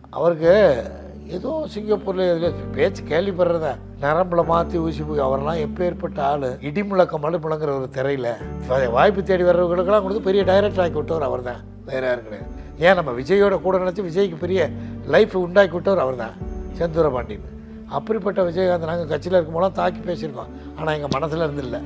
அவருக்கு ஏதோ சிங்கப்பூரில் இதில் பேச்சு கேள்விப்படுறதா நரம்புல மாற்றி ஊசி போய் அவரெல்லாம் எப்பேற்பட்ட ஆள் இடிமுழக்கம் மழுமுழங்குற ஒரு திரையில் வாய்ப்பு தேடி வர்றவங்களுக்கெல்லாம் கொடுத்து பெரிய டைரக்டர் ஆக்கி விட்டவர் அவர் தான் வேற யாரும் கிடையாது ஏன் நம்ம விஜயோட கூட நினச்சி விஜய்க்கு பெரிய லைஃப் உண்டாக்கி விட்டவர் அவர் தான் செந்தூர பாண்டியன் அப்படிப்பட்ட விஜயகாந்த் நாங்கள் கட்சியில் இருக்கும்போதெல்லாம் தாக்கி பேசியிருக்கோம் ஆனால் எங்கள் மனசில் இருந்து இல்லை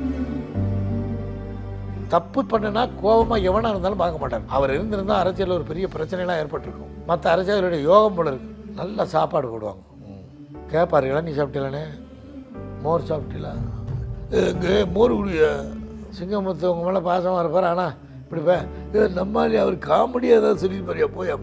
தப்பு பண்ணுனா கோபமாக எவனாக இருந்தாலும் பார்க்க மாட்டார் அவர் இருந்திருந்தால் அரசியலில் ஒரு பெரிய பிரச்சனைலாம் ஏற்பட்டிருக்கும் மற்ற அரசியலுடைய யோகம் போல இருக்கு நல்ல சாப்பாடு போடுவாங்க கேட்பாரு இளநீ சாப்பிட்டீங்களானே மோர் சாப்பிட்டீங்களா எங்கே மோர் குடிய சிங்கமுத்து உங்க மேலே பாசமாக இருப்பார் ஆனால் இப்படி பே ஏ, நம்மாலே அவர் காமெடியாக ஏதாவது சொல்லியிருப்பாரியா போய்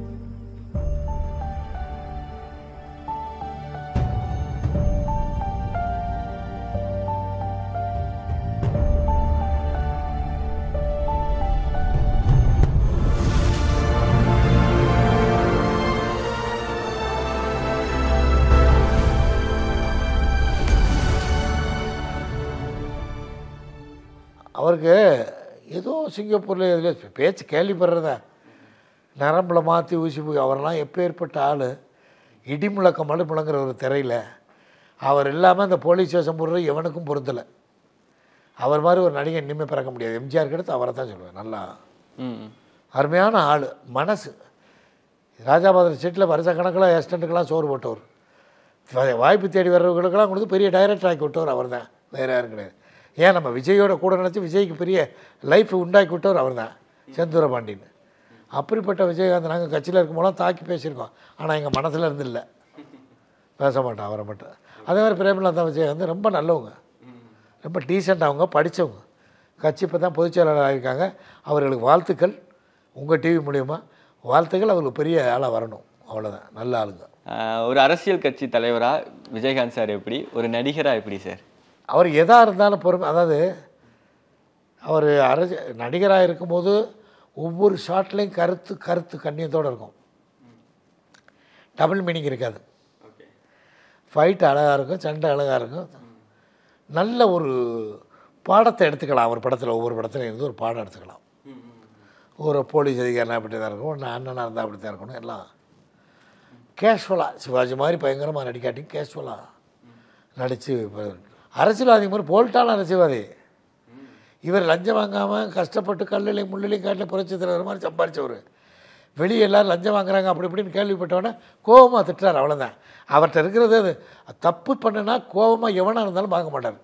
அவருக்கு ஏதோ சிங்கப்பூரில் இதில் பேச்சு கேள்விப்படுறதா நரம்புல மாற்றி ஊசி போய் அவரெல்லாம் எப்பேற்பட்ட ஆள் இடிமுழக்கம் மழுமுழங்குற ஒரு திரையில் அவர் இல்லாமல் அந்த போலீஸ் ஸ்டேஷன் போடுறது எவனுக்கும் பொருந்தலை அவர் மாதிரி ஒரு நடிகை இனிமேல் பிறக்க முடியாது எம்ஜிஆர் எடுத்து அவரை தான் சொல்லுவேன் நல்லா ம் அருமையான ஆள் மனசு ராஜாபாதர் சீட்டில் வருஷ கணக்கில் அசிஸ்டண்ட்டுக்கெல்லாம் சோறு போட்டவர் வா- வாய்ப்பு தேடி வர்றவங்களுக்கெல்லாம் கொடுத்து பெரிய டைரக்டர் ஆக்கி விட்டவர் அவர் தான் வேறு யாரும் கிடையாது ஏன் நம்ம விஜயோட கூட நினச்சி விஜய்க்கு பெரிய லைஃப் உண்டாக்கி விட்டவர் அவர் தான் செந்தூர பாண்டியன் அப்படிப்பட்ட விஜயகாந்த் நாங்கள் கட்சியில் இருக்கும்போதெல்லாம் தாக்கி பேசியிருக்கோம் ஆனால் எங்கள் மனசில் இருந்து இல்லை பேச மாட்டோம் அவரை மட்டும் அதே மாதிரி பிரேமலதா விஜயகாந்த் ரொம்ப நல்லவங்க ரொம்ப டீசெண்ட் அவங்க படித்தவங்க கட்சி இப்போ தான் பொதுச் செயலாளர் ஆகியிருக்காங்க அவர்களுக்கு வாழ்த்துக்கள் உங்கள் டிவி மூலியமா வாழ்த்துக்கள் அவர்களுக்கு பெரிய ஆளாக வரணும் அவ்வளோதான் நல்ல ஆளுங்க ஆஹ் ஒரு அரசியல் கட்சி தலைவரா விஜயகாந்த் சார் எப்படி ஒரு நடிகரா எப்படி சார் அவர் எதாக இருந்தாலும் பொறுமை அதாவது அவர் அரசு நடிகராக இருக்கும்போது ஒவ்வொரு ஷாட்லேயும் கருத்து கருத்து கண்ணியத்தோடு இருக்கும் டபுள் மீனிங் இருக்காது ஃபைட் அழகாக இருக்கும் சண்டை அழகாக இருக்கும் நல்ல ஒரு பாடத்தை எடுத்துக்கலாம் ஒரு படத்தில் ஒவ்வொரு படத்துலையும் இருந்து ஒரு பாடம் எடுத்துக்கலாம் ஒரு போலீஸ் அதிகாரினா அப்படி தான் இருக்கும் ஒன்று அண்ணனாக இருந்தால் அப்படி தான் இருக்கணும் எல்லாம் கேஷுவலாக சிவாஜி மாதிரி பயங்கரமாக நடிக்காட்டி கேஷுவலாக நடித்து அரசியல்வாதி மாதிரி போல்ட்டான அரசியல்வாதி இவர் லஞ்சம் வாங்காமல் கஷ்டப்பட்டு கல்லுலையும் முள்ளிலையும் காட்டில் புரட்சி தலைவர் மாதிரி சம்பாரிச்சவர் வெளியே எல்லாரும் லஞ்சம் வாங்குறாங்க அப்படி இப்படின்னு கேள்விப்பட்டவொடனே கோபமாக திட்டுறாரு அவ்வளோதான் அவர்கிட்ட இருக்கிறது அது தப்பு பண்ணுனா கோபமாக எவனாக இருந்தாலும் பார்க்க மாட்டார்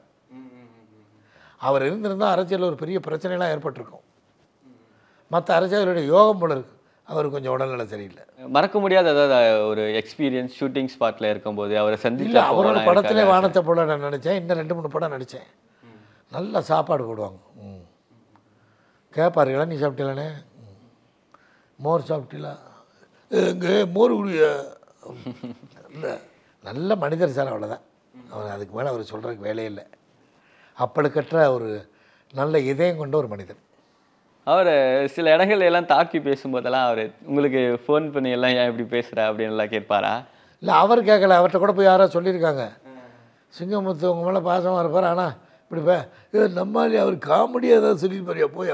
அவர் இருந்திருந்தால் அரசியலில் ஒரு பெரிய பிரச்சனைலாம் ஏற்பட்டிருக்கும் மற்ற அரசியலுடைய யோகம் போல இருக்கு அவர் கொஞ்சம் உடல்நல சரியில்லை மறக்க முடியாத அதாவது ஒரு எக்ஸ்பீரியன்ஸ் ஷூட்டிங் ஸ்பாட்ல இருக்கும்போது அவரை சந்திச்ச இல்லை அவரோட போகலாம் படத்திலே எனக்காக. வானத்தை போல நான் நினச்சேன் இன்னும் ரெண்டு மூணு படம் நடித்தேன் நல்ல சாப்பாடு போடுவாங்க ம் கேட்பாரு இளநீ சாப்பிட்டீங்களானே ம். மோர் சாப்பிட்டீங்களா எங்கே மோர் குடிய இல்லை நல்ல மனிதர் சார் அவ்வளோதான் அவர் அதுக்கு மேலே அவர் சொல்கிறதுக்கு வேலையே இல்லை அப்பழுக்கற்ற ஒரு நல்ல இதயம் கொண்ட ஒரு மனிதர் அவர் சில இடங்கள்ல எல்லாம் தாக்கி பேசும்போதெல்லாம் அவர் உங்களுக்கு ஃபோன் பண்ணி எல்லாம் ஏன் இப்படி பேசுற அப்படின்னு எல்லாம் கேட்பாரா இல்லை அவர் கேட்கல அவர்கிட்ட கூட போய் யாரோ சொல்லியிருக்காங்க சிங்கமுத்து உங்க மேலே பாசமாக இருப்பார் ஆனால் இப்படி பே ஏ, நம்மாலே அவர் காமெடியாக ஏதாவது சொல்லியிருப்பாரியா போய்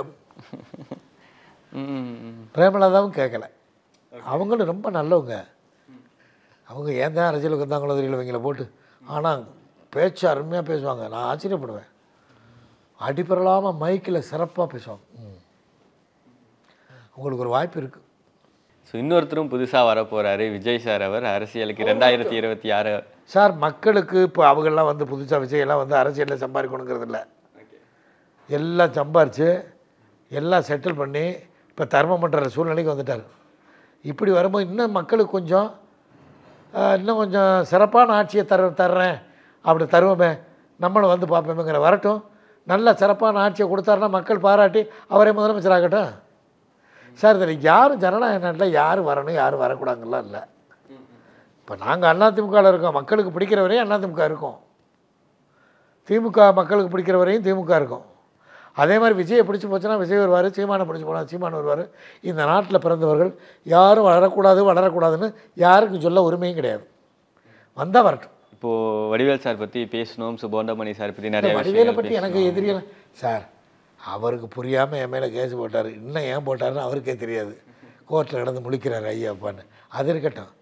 ம் பிரேமலதாவும் கேட்கல அவங்களும் ரொம்ப நல்லவங்க அவங்க ஏன் தான் அரசியலுக்கு வந்தாங்களோ தெரியல இவங்கள போட்டு ஆனால் பேச்சு அருமையாக பேசுவாங்க நான் ஆச்சரியப்படுவேன் அடிப்படலாமல் மைக்கில் சிறப்பாக பேசுவாங்க ம். உங்களுக்கு ஒரு வாய்ப்பு இருக்குது ஸோ இன்னொருத்தரும் புதுசா வர போறாரு விஜய் சார் அவர் அரசியலுக்கு ரெண்டாயிரத்தி இருபத்தி ஆறு சார் மக்களுக்கு இப்போ அவங்கெல்லாம் வந்து புதுசாக விஜயெல்லாம் வந்து அரசியலில் சம்பாதிக்கணுங்கிறது இல்லை எல்லாம் சம்பாரித்து எல்லாம் செட்டில் பண்ணி இப்போ தர்மம் பண்ணுற சூழ்நிலைக்கு வந்துட்டார் இப்படி வரும்போது இன்னும் மக்களுக்கு கொஞ்சம் ஆஹ், இன்னும் கொஞ்சம் சிறப்பான ஆட்சியை தர தர்றேன் அப்படி தருவோமே நம்மளும் வந்து பார்ப்போமேங்கிற வரட்டும் நல்ல சிறப்பான ஆட்சியை கொடுத்தாருன்னா மக்கள் பாராட்டி அவரே முதலமைச்சர் ஆகட்டும் சார் இதில் யாரும் ஜனநாயக நாட்டில் யார் வரணும் யார் வரக்கூடாதுலாம் இல்லை இப்போ நாங்கள் அதிமுகவில் இருக்கோம் மக்களுக்கு பிடிக்கிற வரையும் அதிமுக இருக்கும் திமுக மக்களுக்கு பிடிக்கிற வரையும் திமுக இருக்கும் அதே மாதிரி விஜயை பிடிச்சி போச்சுன்னா விஜய் வருவார் சீமானை பிடிச்சி போனால் சீமான் வருவார் இந்த நாட்டில் பிறந்தவர்கள் யாரும் வளரக்கூடாது வளரக்கூடாதுன்னு யாருக்கும் சொல்ல உரிமையும் கிடையாது வந்தால் வரட்டும் இப்போ வடிவேல் சார் பத்தி பேசணும் சுபோண்டமணி சார் பத்தி நிறைய வடிவேலை விஷயங்கள் பற்றி எனக்கு பேசணும். எதிரியெல்லாம் சார் அவருக்கு புரியாமல் என் மேலே கேஸ் போட்டார் இன்னும் ஏன் போட்டாருன்னு அவருக்கே தெரியாது கோர்ட்டில் கிடந்து முழிக்கிறார் ஐயா அப்பான்னு அது இருக்கட்டும்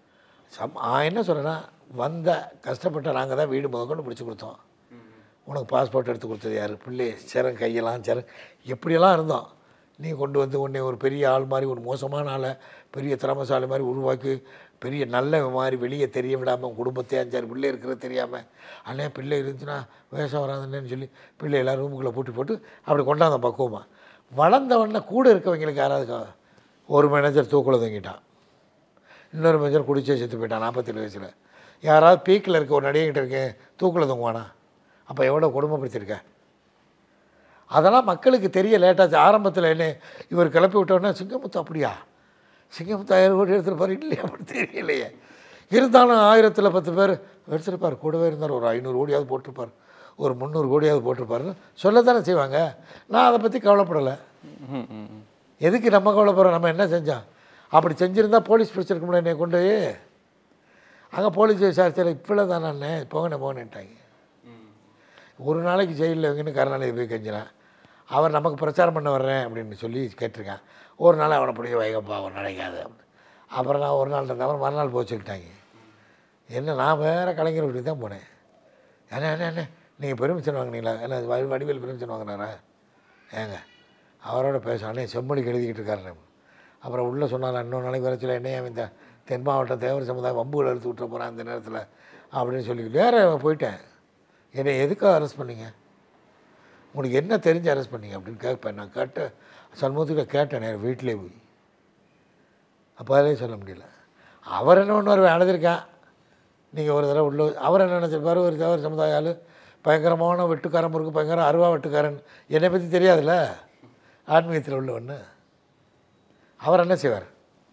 சம் நான் என்ன சொல்கிறேன்னா வந்த கஷ்டப்பட்ட நாங்கள் தான் வீடு முதற்கொண்டு பிடிச்சி கொடுத்தோம் உனக்கு பாஸ்போர்ட் எடுத்து கொடுத்தது யார் பிள்ளை சிரம் கையெல்லாம் சிரம் எப்படியெல்லாம் இருந்தோம் நீ கொண்டு வந்து உன்னை ஒரு பெரிய ஆள் மாதிரி ஒரு மோசமான ஆளை பெரிய திறமசாலி மாதிரி உருவாக்கி பெரிய நல்ல மாதிரி வெளியே தெரிய விடாமல் குடும்பத்தை அஞ்சாறு பிள்ளை இருக்கிறது தெரியாமல் அண்ணே பிள்ளை இருந்துச்சுன்னா வேஷம் வராதுன்னு சொல்லி பிள்ளை எல்லாம் ரூமுக்குள்ளே பூட்டி போட்டு அப்படி கொண்டாந்த பக்குவமாக வளர்ந்தவொடனே கூட இருக்கவங்களுக்கு யாராவது கா- ஒரு மேனேஜர் தூக்குல தூங்கிட்டான் இன்னொரு மேனேஜர் குடிச்சே செத்து போயிட்டான் நாற்பத்தேழு வயசில் யாராவது பீக்கில் இருக்க ஒரு நடிகைகிட்ட இருக்கேன் தூக்கில் தூங்குவானா அப்போ எவ்வளோ கொடுமைப்படுத்திருக்க அதெல்லாம் மக்களுக்கு தெரிய லேட்டாச்சு ஆரம்பத்தில் என்ன இவர் கிளப்பி விட்டோன்னே சிங்கமுத்து அப்படியா சிங்கமுத்து ஆயிரம் கோடி எடுத்துருப்பார் இல்லையா அப்படி தெரியலையே இருந்தாலும் ஆயிரத்தில் பத்து பேர் எடுத்துருப்பார் கூடவே இருந்தார் ஒரு ஐநூறு கோடியாவது போட்டிருப்பார் ஒரு முந்நூறு கோடியாவது போட்டிருப்பாருன்னு சொல்லத்தானே செய்வாங்க நான் அதை பற்றி கவலைப்படலை ம், ம், ம். எதுக்கு நம்ம கவலைப்படுறோம் நம்ம என்ன செஞ்சோம் அப்படி செஞ்சுருந்தா போலீஸ் பிடிச்சிருக்க முடியாது என்னை கொண்டு போய் அங்கே போலீஸ் விசாரிச்சார் இப்போல தானே அண்ணன் போங்கண்ணே போங்கன்னுட்டாங்க ஒரு நாளைக்கு ஜெயிலில் வைங்கன்னு கருணாநிதி போய் கெஞ்சினான் அவர் நமக்கு பிரச்சாரம் பண்ண வர்றேன் அப்படின்னு சொல்லி கேட்டிருக்கான் ஒரு நாள் அவனை பிடிக்க வைக்கப்பா அவன் நினைக்காது அப்படின்னு. அப்புறம் நான் ஒரு நாள் இருந்தேன் அப்புறம் மறுநாள் போய் சொல்லிட்டாங்க என்ன நான் வேறு கலைஞர் வீட்டுக்கு தான் போனேன் என்ன என்ன என்ன நீங்கள் பெருமிச்சன் வாங்கினீங்களா என்ன வடி- வடிவேல் பெருமிச்சன் வாங்கினாரா ஏங்க அவரோட பேச அண்ணே செம்மொழிக்கு எழுதிக்கிட்டு இருக்காரு அப்புறம் உள்ளே சொன்னார் இன்னொரு நாளைக்கு வர சொல்ல என்னையா இந்த தென் மாவட்ட தேவர் சமுதாயம் வம்புகள் எடுத்து விட்டுற போகிறான் அந்த நேரத்தில் அப்படின்னு சொல்லி வேற போயிட்டேன் என்னை எதுக்காக அரெஸ்ட் பண்ணீங்க உங்களுக்கு என்ன தெரிஞ்சு அரெஸ்ட் பண்ணீங்க அப்படின்னு கேட்பேன் நான் கேட்ட சண்முகத்துக்கிட்ட கேட்டேன் நேரம் வீட்டிலே போய் அப்போ அதிலே சொல்ல முடியல அவர் என்ன பண்ணுவார் அழுதுருக்கேன் நீங்கள் ஒரு தடவை உள்ள அவர் என்ன நினச்சிருப்பாரு ஒரு தவிர சமுதாய ஆளு பயங்கரமான வெட்டுக்காரன் முறுக்கு பயங்கர அருவா வெட்டுக்காரன் என்னை பற்றி தெரியாதுல்ல ஆன்மீகத்தில் உள்ளவன்னு அவர் என்ன செய்வார்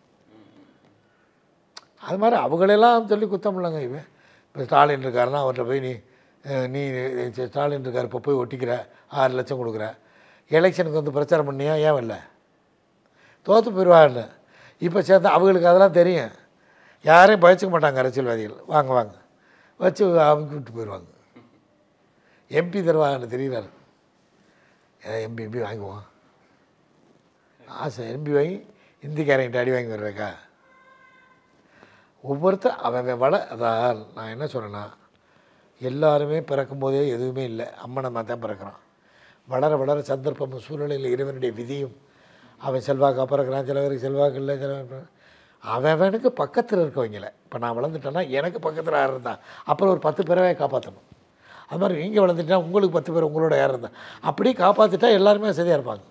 அது மாதிரி அவங்களெல்லாம் சொல்லி குத்தம் இல்லைங்க இவன் இப்போ ஸ்டாலின் இருக்காருன்னா அவர்கிட்ட போய் நீ அஹ், நீ சரி, ஸ்டாலின் இருக்கார் இப்போ போய் ஒட்டிக்கிற ஆறு லட்சம் கொடுக்குற எலெக்ஷனுக்கு வந்து பிரச்சாரம் பண்ணியா ஏன் வரல தோற்று போயிடுவான்னு இப்போ சேர்ந்து அவங்களுக்கு அதெல்லாம் தெரியும் யாரையும் பயச்சிக்க மாட்டாங்க அரசியல்வாதிகள் வாங்க வாங்க வச்சு அவங்க விட்டு போயிடுவாங்க எம்பி தருவாங்கன்னு தெரியுறாரு எம்பி எம்பி வாங்குவோம் ஆசை எம்பி வாங்கி இந்திக்காரங்கிட்ட அடி வாங்கி வர்றேக்கா ஒவ்வொருத்தர் அவன் அவன் வள அதான் நான் என்ன சொல்கிறேன்னா எல்லாருமே பிறக்கும்போதே எதுவுமே இல்லை அம்மனமாக தான் பிறக்கிறான் வளர வளர சந்தர்ப்பமும் சூழ்நிலையில் இறைவனுடைய விதியும் அவன் செல்வாக்காக பிறக்கிறான் சில பேருக்கு செல்வாக்கு இல்லை சில பேருக்கு அவன் அவனுக்கு பக்கத்தில் இருக்கவங்கள இப்போ நான் வளர்ந்துட்டேன்னா எனக்கு பக்கத்தில் யார் இருந்தான் அப்புறம் ஒரு பத்து பேரவே காப்பாற்றணும் அது மாதிரி நீங்கள் வளர்ந்துட்டா உங்களுக்கு பத்து பேர் உங்களோட யார் இருந்தா அப்படியே காப்பாற்றிட்டா எல்லாருமே சரியாக இருப்பாங்க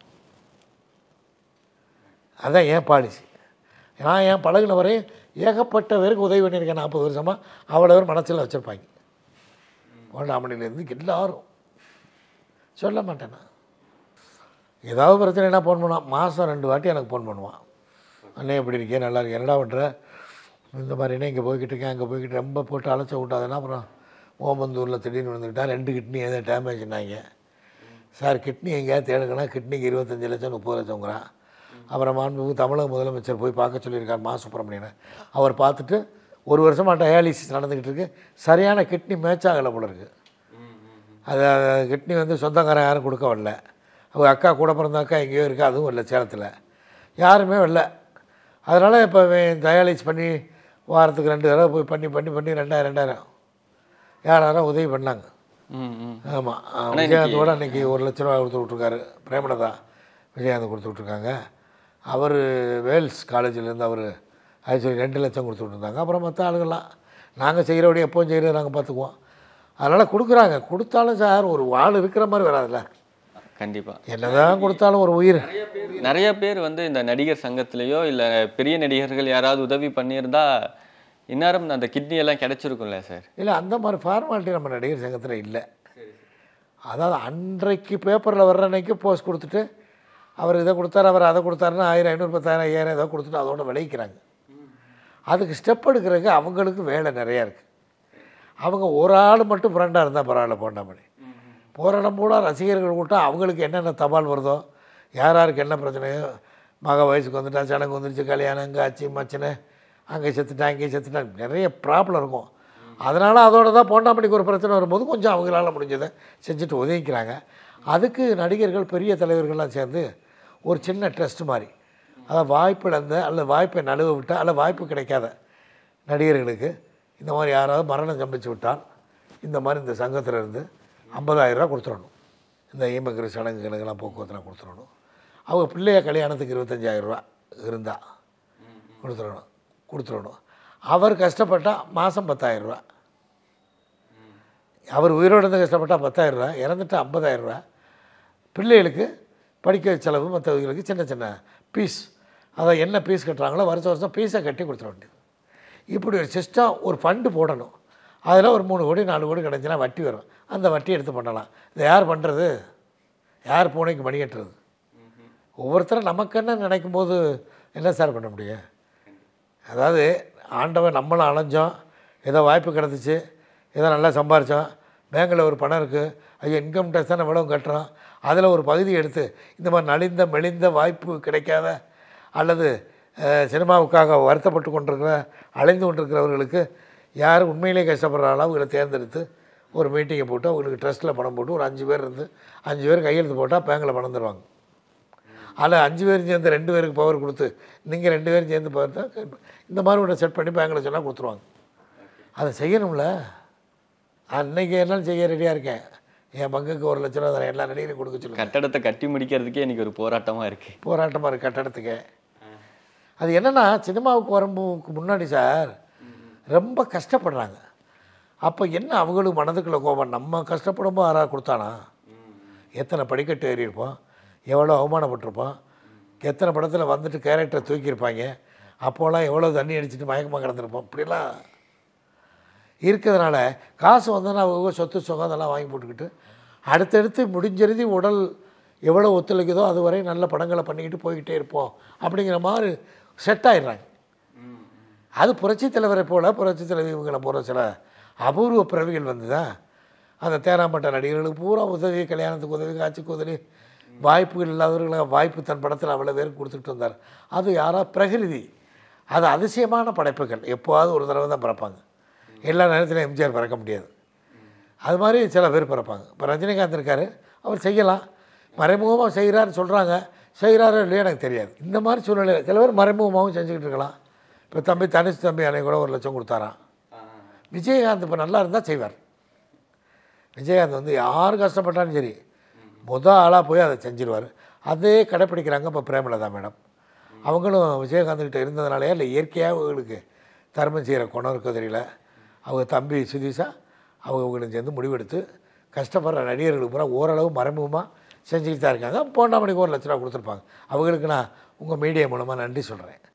அதான் ஏன் பாலிசி நான் ஏன் பழகின வரையும் ஏகப்பட்ட பேருக்கு உதவி பண்ணியிருக்கேன் நாற்பது வருஷமாக அவ்வளோ பேர் மனசில் வச்சுருப்பாங்க ஒன்றாமணிலேருந்து எல்லாரும் சொல்ல மாட்டேன் நான் ஏதாவது பிரச்சனைனா ஃபோன் பண்ணுவான் மாதம் ரெண்டு வாட்டி எனக்கு ஃபோன் பண்ணுவான் அண்ணே எப்படி இருக்கே நல்லா இருக்கேன் என்னடா பண்ணுற இந்த மாதிரினே இங்கே போய்கிட்டு இருக்கேன் அங்கே போய்கிட்டு ரொம்ப போட்டு அழைச்ச விட்டாதுன்னா அப்புறம் ஓமந்தூரில் திடீர்னு வந்துக்கிட்டா ரெண்டு கிட்னி ஏதோ டேமேஜ்னாங்க சார் கிட்னி எங்கேயாவது தேடுங்கன்னா கிட்னிக்கு இருபத்தஞ்சி லட்சம் முப்பது லட்சங்கிறான் அப்புறம் மாண்புமிகு தமிழக முதலமைச்சர் போய் பார்க்க சொல்லியிருக்கார் மா சுப்பிரமணியனை அவர் பார்த்துட்டு ஒரு வருஷமாக டயாலிசிஸ் நடந்துக்கிட்டு இருக்கு சரியான கிட்னி மேட்ச் ஆகலை போல இருக்குது அது கிட்னி வந்து சொந்தக்காரன் யாரும் கொடுக்க வரல அவங்க அக்கா கூட பிறந்த அக்கா எங்கேயோ இருக்கா அதுவும் இல்லை சேலத்தில் யாருமே வரல அதனால் இப்போ டயாலிஸ் பண்ணி வாரத்துக்கு ரெண்டு தடவை போய் பண்ணி பண்ணி பண்ணி ரெண்டாயிரம் ரெண்டாயிரம் யார் யாரோ உதவி பண்ணாங்க ம் ம் ஆமாம் விஜயகாந்தோட அன்றைக்கி ஒரு லட்ச ரூபா கொடுத்து விட்ருக்காரு பிரேமலதா விஜயகாந்த் கொடுத்து விட்ருக்காங்க அவர் வேல்ஸ் காலேஜிலேருந்து அவர் அது சொல்லி ரெண்டு லட்சம் கொடுத்து விட்ருந்தாங்க அப்புறம் மற்ற ஆளுங்கள்லாம் நாங்கள் செய்கிறபடி எப்போவும் செய்கிறது நாங்கள் பார்த்துக்குவோம் அதனால் கொடுக்குறாங்க கொடுத்தாலும் சார் ஒரு ஆள் இருக்கிற மாதிரி வராதுல்ல கண்டிப்பா என்னதான் கொடுத்தாலும் ஒரு உயிர் நிறைய பேர் வந்து இந்த நடிகர் சங்கத்திலேயோ இல்ல பெரிய நடிகர்கள் யாராவது உதவி பண்ணியிருந்தா இந்நேரம் அந்த கிட்னி எல்லாம் கிடைச்சிருக்கும்ல சார் இல்லை அந்த மாதிரி ஃபார்மாலிட்டி நம்ம நடிகர் சங்கத்தில் இல்லை அதாவது அன்றைக்கு பேப்பரில் வர்ற அன்னைக்கு போஸ்ட் கொடுத்துட்டு அவர் இதை கொடுத்தாரு அவர் அதை கொடுத்தாருன்னா ஆயிரம் ஐநூறு பத்தாயிரம் ஐயாயிரம் ஏதோ கொடுத்துட்டு அதோட விளைவிக்கிறாங்க அதுக்கு ஸ்டெப் எடுக்கிறதுக்கு அவங்களுக்கு வேலை நிறையா இருக்குது அவங்க ஒரு ஆள் மட்டும் ஃப்ரெண்டாக இருந்தால் பரவாயில்ல போண்டாமணி போகிற இடம் பூரா ரசிகர்கள் கூட்டம் அவங்களுக்கு என்னென்ன தபால் வருதோ யார் யாருக்கு என்ன பிரச்சனையோ மக வயசுக்கு வந்துட்டா சடங்கு வந்துருச்சு கல்யாணம் இங்கே ஆச்சு மச்சனை அங்கே செத்துட்டான் இங்கே செத்துட்டான் நிறைய ப்ராப்ளம் இருக்கும் அதனால் அதோட தான் போண்டாமணிக்கு ஒரு பிரச்சனை வரும்போது கொஞ்சம் அவங்களால முடிஞ்சதை செஞ்சுட்டு உதவிக்கிறாங்க அதுக்கு நடிகர்கள் பெரிய தலைவர்கள்லாம் சேர்ந்து ஒரு சின்ன ட்ரஸ்ட் மாதிரி அதாவது வாய்ப்பு இழந்த அல்லது வாய்ப்பை நழுவ விட்ட அல்லது வாய்ப்பு கிடைக்காத நடிகர்களுக்கு இந்த மாதிரி யாராவது மரணம் சம்பிச்சு விட்டால் இந்த மாதிரி இந்த சங்கத்துல இருந்து 50000 ரூபா கொடுத்துடணும் இந்த ஈமக்கிற சடங்குகளுக்கெல்லாம் போக்குவரத்துலாம் கொடுத்துடணும் அவங்க பிள்ளைய கல்யாணத்துக்கு 25000 ரூபா இருந்தால் கொடுத்துடணும் கொடுத்துடணும் அவர் கஷ்டப்பட்டால் மாதம் ரூபா அவர் உயிரோடு இருந்து கஷ்டப்பட்டால் பத்தாயிரம் ரூபா இறந்துட்டு 50000 ரூபா பிள்ளைகளுக்கு படிக்க செலவு மற்றவங்களுக்கு சின்ன சின்ன பீஸ் அதை என்ன பீஸ் கட்டுறாங்களோ வருஷம் வருஷம் பீஸை கட்டி கொடுத்துட வேண்டியது இப்படி ஒரு சிஸ்டம் ஒரு ஃபண்டு போடணும் அதில் ஒரு மூணு கோடி நாலு கோடி கிடச்சுன்னா வட்டி வரும் அந்த வட்டி எடுத்து பண்ணலாம் இதை யார் பண்ணுறது யார் பூனைக்கு மணி கட்டுறது ஒவ்வொருத்தரும் நமக்கு என்ன நினைக்கும் போது என்ன சார் பண்ண முடியும் அதாவது ஆண்டவன் நம்மளும் அலைஞ்சோம் ஏதோ வாய்ப்பு கிடச்சிச்சு ஏதோ நல்லா சம்பாரித்தோம் பேங்கில் ஒரு பணம் இருக்குது ஐயோ இன்கம் டேக்ஸ் தான் இவ்வளவு கட்டுறோம் அதில் ஒரு பகுதி எடுத்து இந்த மாதிரி நலிந்த மெலிந்த வாய்ப்பு கிடைக்காத அல்லது அஹ், சினிமாவுக்காக வருத்தப்பட்டு கொண்டிருக்கிற அலைந்து கொண்டிருக்கிறவர்களுக்கு யார் உண்மையிலே கஷ்டப்படுறாங்களோ அவங்கள தேர்ந்தெடுத்து ஒரு மீட்டிங்கை போட்டு அவங்களுக்கு ட்ரஸ்ட்டில் பணம் போட்டு ஒரு அஞ்சு பேர் இருந்து அஞ்சு பேர் கையெழுத்து போட்டால் பேங்கில் பணம் தருவாங்க அதில் அஞ்சு பேரும் சேர்ந்து ரெண்டு பேருக்கு பவர் கொடுத்து நீங்கள் ரெண்டு பேரும் சேர்ந்து பவர் தான் இந்த மாதிரி ஒன்று செட் பண்ணி பேங்கில் சொன்னால் கொடுத்துருவாங்க அதை செய்யணும்ல அன்னைக்கு என்னாலும் செய்ய ரெடியாக இருக்கேன் என் பங்குக்கு ஒரு லட்ச ரூபா தரேன் எல்லா நடிகரையும் கொடுக்க சொல்லுங்க கட்டடத்தை கட்டி முடிக்கிறதுக்கே இன்னைக்கு ஒரு போராட்டமா இருக்கு போராட்டமாக இருக்குது கட்டடத்துக்கு அது என்னென்னா சினிமாவுக்கு வரும்போதுக்கு முன்னாடி சார் ரொம்ப கஷ்டப்படுறாங்க அப்போ என்ன அவங்களுக்கு மனதுக்குள்ள கோபம் நம்ம கஷ்டப்படும்போது யாராவது கொடுத்தானா எத்தனை படிக்கட்டு ஏறி இருப்போம் எவ்வளோ அவமானப்பட்டிருப்போம் எத்தனை படத்தில் வந்துட்டு கேரக்டரை தூக்கியிருப்பாங்க அப்போல்லாம் எவ்வளோ தண்ணி அடிச்சிட்டு மயக்கமாக கிடந்திருப்போம் இப்படிலாம் இருக்கிறதுனால காசு வந்தோன்னா அவங்க சொத்து சுகம் அதெல்லாம் வாங்கி போட்டுக்கிட்டு அடுத்தடுத்து முடிஞ்செழுதி உடல் எவ்வளோ ஒத்துழைக்குதோ அது வரை நல்ல படங்களை பண்ணிக்கிட்டு போய்கிட்டே இருப்போம் அப்படிங்கிற மாதிரி செட் ஆயிடுறாங்க அது புரட்சி தலைவரை போல புரட்சி தலைவி இவங்களை போகிற சில அபூர்வ பிறவிகள் வந்துதா அந்த தேராம்பட்ட நடிகர்களுக்கு பூரா உதவி கல்யாணத்துக்கு உதவி காட்சிக்கு உதவி வாய்ப்புகள் இல்லாதவர்களுக்கு வாய்ப்பு தன் படத்தில் அவ்வளோ பேருக்கு கொடுத்துட்டு வந்தார் அது யாரா பிரகிருதி அது அதிசயமான படைப்புகள் எப்போவாவது ஒரு தடவை தான் பிறப்பாங்க எல்லா நேரத்திலும் எம்ஜிஆர் பிறக்க முடியாது அது மாதிரி சில பேர் பிறப்பாங்க இப்போ ரஜினிகாந்த் இருக்கார் அவர் செய்யலாம் மறைமுகமாக செய்கிறாருன்னு சொல்கிறாங்க செய்கிறாரோ இல்லையோ எனக்கு தெரியாது இந்த மாதிரி சூழ்நிலை சில பேர் மறைமுகமாகவும் செஞ்சுக்கிட்டு இருக்கலாம் இப்போ தம்பி தனிச்சு தம்பி அன்னைக்கு கூட ஒரு லட்சம் கொடுத்தாராம் விஜயகாந்த் இப்போ நல்லா இருந்தால் செய்வார் விஜயகாந்த் வந்து யார் கஷ்டப்பட்டாலும் சரி முத ஆளாக போய் அதை செஞ்சிருவார் அதே கடைப்பிடிக்கிறாங்க இப்போ பிரேமலதா மேடம் அவங்களும் விஜயகாந்த் கிட்ட இருந்ததுனாலே இல்லை இயற்கையாக அவங்களுக்கு தர்மம் செய்கிற குணம் இருக்கோ தெரியல அவங்க தம்பி சுதீஷா அவங்க அவங்களும் சேர்ந்து முடிவெடுத்து கஷ்டப்படுற நடிகர்களுக்கு பூரா ஓரளவு மறைமுகமாக செஞ்சுக்கிட்டு தான் இருக்காங்க போண்டாமணிக்கு ஒரு லட்ச ரூபா கொடுத்துருப்பாங்க அவங்களுக்கு நான் உங்கள் மீடியா மூலமாக நன்றி சொல்கிறேன்